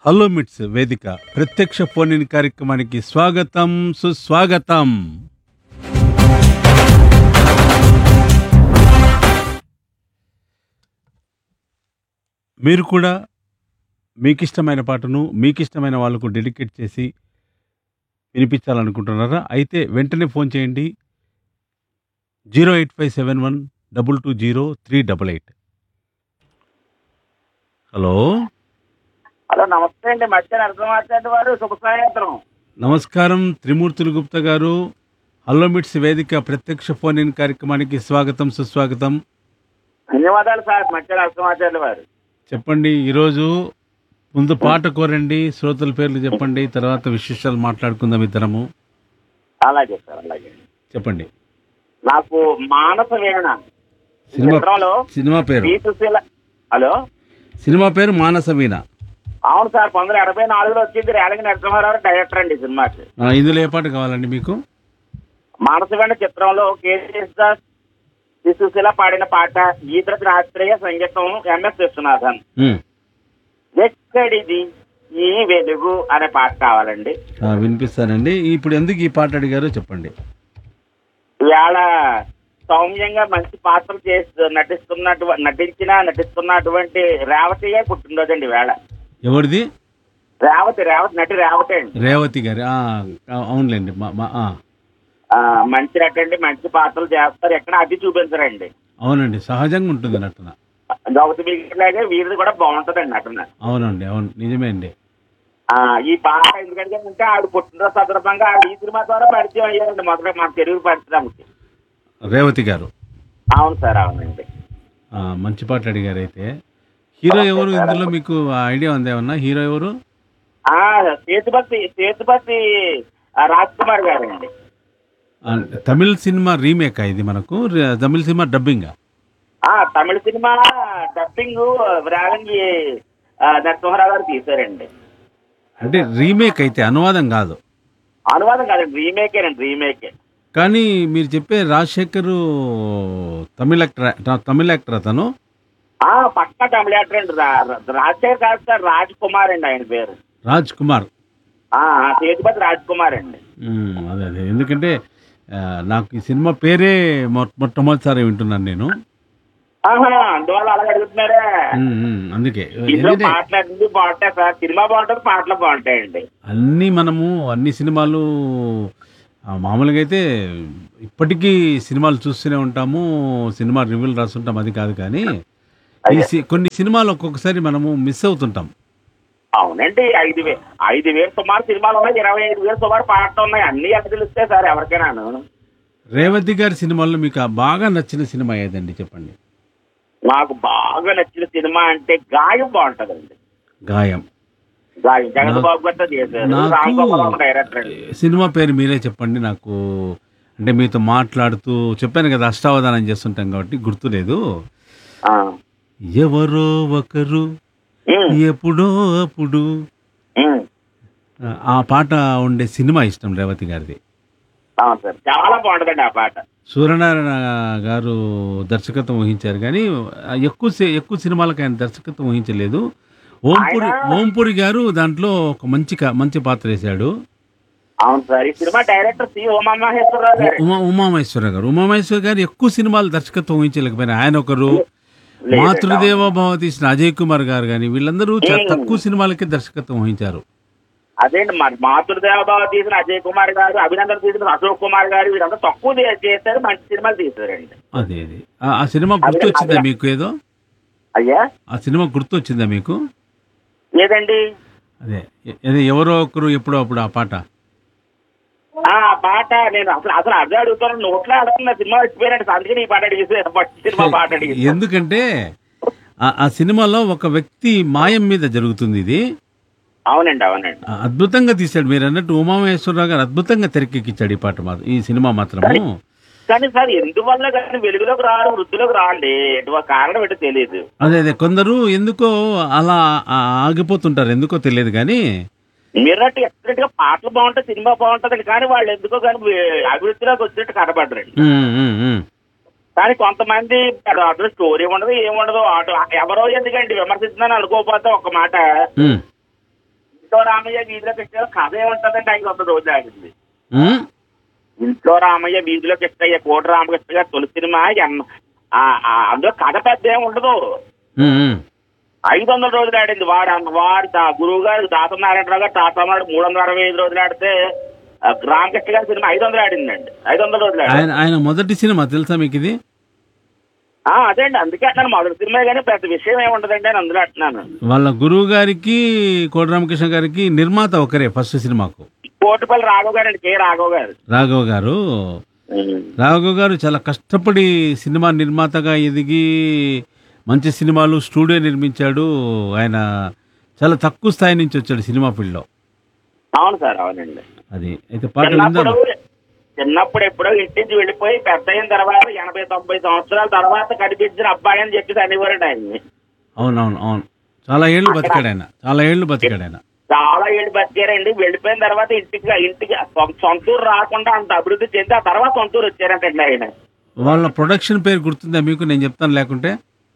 Hello మిట్స్ వేదిక ప్రత్యక్ష ఫోన్ ఇన్ కార్యక్రమానికి స్వాగతం సుస్వాగతం మీరు కూడా మీకు ఇష్టమైన పాటను మీకు ఇష్టమైన వాళ్ళకు డెడికేట్ చేసి వినిపించాలనుకుంటున్నారా అయితే వెంటనే ఫోన్ చేయండి zero eight five seven one double two zero three double eight hello hello నమస్తే అండి మధ్య నరసింహాచార్య వారు శుభ సాయంత్రం నమస్కారం త్రిమూర్తులు గుప్తా గారు హలో మిట్స్ వేదిక ప్రత్యక్ష ఫోన్ ఇన్ కార్యక్రమానికి స్వాగతం సుస్వాగతం ధన్యవాదాలు సార్ మధ్య నరసింహాచార్య వారు చెప్పండి ఈరోజు ముందు పాట కోరండి శ్రోతల పేర్లు చెప్పండి తర్వాత విశేషాలు మాట్లాడుకుందాం ఇద్దరము అలాగే సార్ అలాగే చెప్పండి నాకు మానస వీణ ఈ సినిమా చిత్రంలో సినిమా పేరు బి సుశీల హలో సినిమా పేరు మానస వీణ అవును సార్ పంతొమ్మిది వందల ఎనభై నాలుగులో వచ్చింది రేలంగి నరసింహారావు డైరెక్టర్ అండి ఈ సినిమాకి ఆ, ఇందులో ఏ పాట కావాలండి మీకు మానస వీణ చిత్రంలో కేజీఎస్ దాస్ బి సుశీల పాడిన పాట గీతరత్న ఆశ్రయ సంగీతం ఎంఎస్ విశ్వనాథన్ ఉమ్, ఎక్కడిది ఈ వెలుగు అనే పాట కావాలండి ఆ, వినిపిస్తానండి ఇప్పుడు ఎందుకు ఈ పాట అడిగారో చెప్పండి ఇవాళ సౌమ్యంగా మంచి పాత్ర చేస్తూ నటిస్తున్నటు నటించిన నటిస్తున్నటువంటి రేవతిగా పుట్టినరోజండి వేళ ఎవరిది రేవతి రేవతి నటి రేవతి అండి రేవతి గారి ఆ, అవునులేండి మా- మా- ఆ, ఆ, మంచి నటి అండి మంచి పాత్రలు చేస్తారు ఎక్కడ అది చూపించరండి అవునండి సహజంగా ఉంటుంది నటన గౌతమి మిగిలిలాగే వీరిది కూడా బాగుంటుందండి నటన అవునండి అవును నిజమే అండి ఆ, ఈ పాట ఎందుకంటే అంటే ఆవిడ పుట్టినరోజు సందర్భంగా ఆవిడ ఈ సినిమా ద్వారా పరిచయం అయ్యారండి మొదట మన తెలుగు పరిశ్రమకి రేవతి గారు అవును సార్ అవునండి ఆ, మంచి పాట అడిగారు అయితే హీరో ఎవరు ఇందులో మీకు ఐడియా ఉంది ఏమన్నా హీరో ఎవరు ఆ సేతుపతి సేతుపతి ఆ, రాజ్ కుమార్ గారండి ఆ, తమిళ్ సినిమా రీమేక్ ఇది మనకు ర- తమిళ్ సినిమా డబ్బింగ్ ఆ తమిళ సినిమా డబ్బింగ్ రాగంగి నరసింహారావు గారు తీశారండి అంటే రీమేక్ అయితే అనువాదం కాదు అనువాదం కాదండి రీమేకేనండి రీమేకే కానీ మీరు చెప్పే రాజశేఖర్ తమిళ యాక్టర్ తమిళ యాక్టర్ అతను ఆ పక్క తమిళ యాక్టర్ అండి రా- రా- రాజశేఖర్ కాదు సార్ రాజ్ కుమార్ అండి ఆయన పేరు రాజ్ కుమార్ ఆ ఆ, సేతుపతి రాజ్ కుమార్ అండి ఉమ్, అదే అదే ఎందుకంటే ఆ, నాకు ఈ సినిమా పేరే మొ- మొట్టమొదటిసారి వింటున్నాను నేను ఆహా అందువల్ల అలాగే అడుగుతున్నారా ఉమ్, ఉమ్, అందుకే ఇందులో ఎందుకంటే పాటలు అన్ని బాగుంటాయి సార్ సినిమా బాగుంటుంది పాటలు బాగుంటాయండి అన్నీ మనము అన్ని సినిమాలు ఆ, మామూలుగా అయితే ఇప్పటికీ సినిమాలు చూస్తూనే ఉంటాము సినిమా రివ్యూలు రాస్తుంటాం అది కాదు కానీ ఈ సి- కొన్ని సినిమాలు ఒక్కొక్కసారి మనము మిస్ అవుతుంటాం అవునండి ఐదు వేలు ఐదు వేలు సుమారు సినిమాలు ఉన్నాయి ఇరవై ఐదు వేలు సుమారు పాటలు ఉన్నాయి అన్ని ఎక్కడ తెలుస్తాయి సార్ ఎవరికైనాను రేవతి గారి సినిమాల్లో మీకు ఆ బాగా నచ్చిన సినిమా ఏదండి చెప్పండి నాకు బాగా నచ్చిన సినిమా అంటే గాయం బాగుంటదండి గాయం గాయం జగన్ నాకు- బాబు గారితో చేశారు నాకు రామ్ గోపాల్ డైరెక్టర్ అండి సినిమా పేరు మీరే చెప్పండి నాకు అంటే మీతో మాట్లాడుతూ చెప్పాను కదా అష్టావధానం చేస్తుంటాం కాబట్టి గుర్తులేదు ఆ. ఎవరో ఒకరు ఉమ్, ఎప్పుడో అప్పుడు ఉమ్. ఆ, ఆ పాట ఉండే సినిమా ఇష్టం రేవతి గారిది అవును సార్ చాలా బాగుంటదండి ఆ పాట సూర్యనారాయణ గారు దర్శకత్వం వహించారు కానీ ఆ ఎక్కువ సి- ఎక్కువ సినిమాలకు ఆయన దర్శకత్వం వహించలేదు ఓంపురి ఆయన- ఓంపురి గారు దాంట్లో ఒక మంచి క- మంచి పాత్ర వేశాడు అవును సార్ ఈ సినిమా డైరెక్టర్ సి ఉమామహేశ్వరరావు గారు ఉమా ఉమామహేశ్వర గారు ఉమామహేశ్వర గారు ఎక్కువ సినిమాలు దర్శకత్వం వహించలేకపోయినా ఆయన ఒకరు మాతృదేవ భవ తీసిన అజయ్ కుమార్ గారు కానీ వీళ్ళందరూ చాలా తక్కువ సినిమాలకే దర్శకత్వం వహించారు అదేంటి మరి మాతృదేవబాబు తీసిన అజయ్ కుమార్ గారు అభినందన్ తీసిన అశోక్ కుమార్ గారు వీరంతా తక్కువ చే- చేశారు మంచి సినిమాలు తీశారండి అదే అదే ఆ- ఆ సినిమా గుర్తొచ్చిందా మీకు ఏదో అయ్యా ఆ సినిమా గుర్తొచ్చిందా మీకు లేదండి అదే ఎ- అదే ఎవరో ఒకరు ఎప్పుడో అప్పుడు ఆ పాట ఆ పాట నేను అసలు అసలు అదే అడుగుతాను నోట్లో అడుగుతున్న సినిమా వచ్చిపోయినట్టు అందుకని ఈ పాట అడిగేసి మంచి సినిమా పాట అడిగేసి ఎందుకంటే ఆ- ఆ సినిమాలో ఒక వ్యక్తి మాయం మీద జరుగుతుంది ఇది అవునండి అవునండి ఆ అద్భుతంగా తీశాడు మీరు అన్నట్టు ఉమామహేశ్వరరావు గారు అద్భుతంగా తెరకెక్కించాడు ఈ పాట మాత్రం ఈ సినిమా మాత్రము కానీ సార్ ఎందువల్ల కానీ వెలుగులోకి రాడు వృద్ధిలోకి రాండి ఎటువంటి కారణం ఏంటో తెలియదు అదే అదే కొందరు ఎందుకో అలా ఆ- ఆగిపోతుంటారు ఎందుకో తెలియదు కానీ మీరట్టు ఎక్సలెంట్ గా పాటలు బాగుంటాయి సినిమా బాగుంటది కానీ వాళ్ళు ఎందుకో కానీ వే- అభివృద్ధిలోకి వచ్చినట్టు కనబడరండి ఉమ్, ఉమ్, ఉమ్. కానీ కొంతమంది అసలు స్టోరీ ఉండదు ఏముండదు ఆటో ఎవరో ఎందుకండి విమర్శిస్తుందని అనుకోకపోతే ఒక మాట ఉమ్. ఇంట్లో రామయ్య వీధిలో కృష్ణ కథ ఏముంటుందంటే ఐదు వందల రోజులు ఆడింది ఉమ్, ఇంట్లో రామయ్య వీధిలో కృష్ణయ్య కోటి రామకృష్ణ గారు తొలి సినిమా ఎన్న- ఆ- ఆ అందులో కథ పెద్ద ఏమి ఉండదు ఉమ్, ఉమ్. ఐదు వందల రోజులు ఆడింది వాడు అన్న- వాడు దా- గురువు గారు దాత నారాయణరావు గారు తాతనాడు మూడు వందల అరవై ఐదు రోజులు ఆడితే ఆ, రామకృష్ణ గారి సినిమా ఐదు వందలు ఆడిందండి ఐదు వందల రోజులు ఆడింది ఆయన ఆయన మొదటి సినిమా తెలుసా మీకు ఇది ఆ, అదే అండి అందుకే అంటున్నాను మొదటి సినిమా కానీ పెద్ద విషయం ఏమి ఉండదండి అని అందులో అంటున్నాను వాళ్ళ గురువు గారికి కోటి రామకృష్ణ గారికి నిర్మాత ఒకరే ఫస్ట్ సినిమాకు కోటిపల్లి రాఘవ్ గారు అండి కే రాఘవ్ గారు రాఘవ గారు రాఘవ గారు చాలా కష్టపడి సినిమా నిర్మాతగా ఎదిగి మంచి సినిమాలు స్టూడియో నిర్మించాడు ఆయన చాలా తక్కువ స్థాయి నుంచి వచ్చాడు సినిమా ఫీల్డ్లో అవును సార్ అవునండి అది అయితే పాట చిన్నప్పుడు విందాం చిన్నప్పుడు ఎప్పుడో ఇంటి నుంచి వెళ్ళిపోయి పెద్ద అయిన తర్వాత ఎనభై తొంభై సంవత్సరాల తర్వాత కనిపించిన అబ్బాయి అని చెప్పి అనేవారండి ఆయన్ని అవునవును అవును చాలా ఏళ్ళు బతికాడు ఆయన చాలా ఏళ్ళు బతికాడు ఆయన చాలా ఏళ్ళు బతికారండి వెళ్ళిపోయిన తర్వాత ఇంటికి ఇంటికి సొ- సొంతూరు రాకుండా అంత అభివృద్ధి చెంది ఆ తర్వాత సొంతూరు వచ్చారంటండి ఆయన వాళ్ళ ప్రొడక్షన్ పేరు గుర్తుందా మీకు నేను చెప్తాను లేకుంటే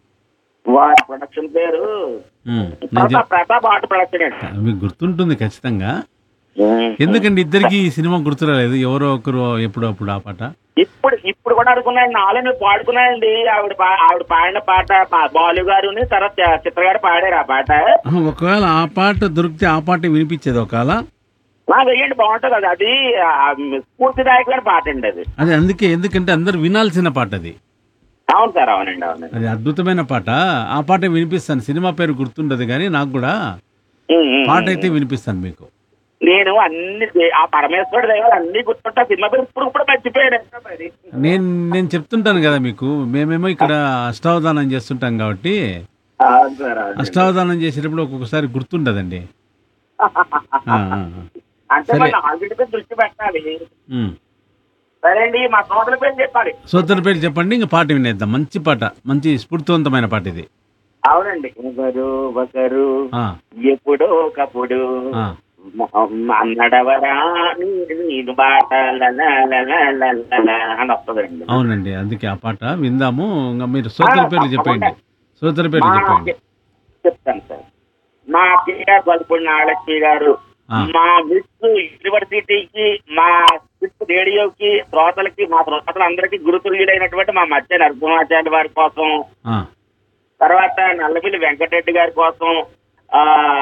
వారి ప్రొడక్షన్ పేరు ఉమ్, నేను చెప్ ప్రతాప్ ప్రతాప్ ఆర్ట్ ప్రొడక్షన్ అండి మీకు గుర్తుంటుంది ఖచ్చితంగా ఎందుకండి ఇద్దరికి ఈ సినిమా గుర్తురాలేదు ఎవరో ఒకరు ఎప్పుడు అప్పుడు ఆ పాట ఇప్పుడు ఇప్పుడు కూడా అనుకున్నాను నాలుగు పాడుకున్నానండి ఆవిడ పా- ఆవిడ పాడిన పాట పా- బాలు గారుని తర్వాత చిత్ర గారు పాడారు ఆ పాట ఆహా, ఒకవేళ ఆ పాట దొరికితే ఆ పాట వినిపించేది ఒకవేళ నా వెయ్యండి బాగుంటుంది అది అది ఆ, స్ఫూర్తిదాయకమైన పాట అండి అది అది అందుకే ఎందుకంటే అందరు వినాల్సిన పాట అది అవును సార్ అవునండి అవునండి అది అద్భుతమైన పాట ఆ పాట వినిపిస్తాను సినిమా పేరు గుర్తుండదు కానీ నాకు కూడా ఉమ్, ఉమ్, పాట ఉమ్. అయితే వినిపిస్తాను మీకు నేను అన్ని దే- ఆ పరమేశ్వరుడు దైవాలు అన్ని గుర్తుంటా సినిమా పేరు ఇప్పుడు ఇప్పుడు మర్చిపోయాడు ఎంత మరి నేను నేను చెప్తుంటాను కదా మీకు మేమేమో ఇక్కడ అష్టావధానం చేస్తుంటాం కాబట్టి అవును సార్ అవునండి. అష్టావధానం చేసేటప్పుడు ఒక్కొక్కసారి గుర్తుండదండి ఆ, ఆ, ఆ. అంటే సరే. మనం ఆల్రెడీ దృష్టి పెట్టాలి ఉమ్. సరే అండి మా సోదరుల పేరు చెప్పాలి సోదరు పేరు చెప్పండి ఇంకా పాట వినేద్దాం మంచి పాట మంచి స్ఫూర్తివంతమైన పాట ఇది అవునండి ఒకరు ఒకరు ఆ, ఎప్పుడో ఒకప్పుడు ఆ. అన్నడవరా నేను బాట లలా లలా లలా అని వస్తుందండి అవునండి అందుకే ఆ పాట విందాము ఇంకా మీరు సోదర పేర్లు చెప్పండి సోదర పేర్లు మా చెప్పండి చెప్తాను సార్ మా కేఆర్ బల్పూడి నాగలక్ష్మి గారు ఆ. మా మిస్ యూనివర్సిటీకి మా మిస్ రేడియోకి శ్రోతలకి మా శ్రోతలందరికీ గురుతుల్యుడైనటువంటి మా మధ్య నరసింహాచార్య వారి కోసం ఆ, తర్వాత నల్లపిల్లి వెంకటరెడ్డి గారి కోసం ఆ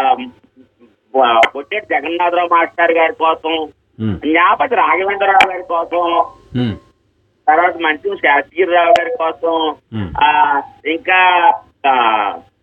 పొట్టేటి జగన్నాథరావు మాస్టర్ గారి కోసం ఉమ్, జ్ఞాపతి రాఘవేంద్రరావు గారి కోసం ఉమ్, తర్వాత మంచి శాస్త్రీరావు గారి కోసం ఉమ్. ఆ ఇంకా ఆ,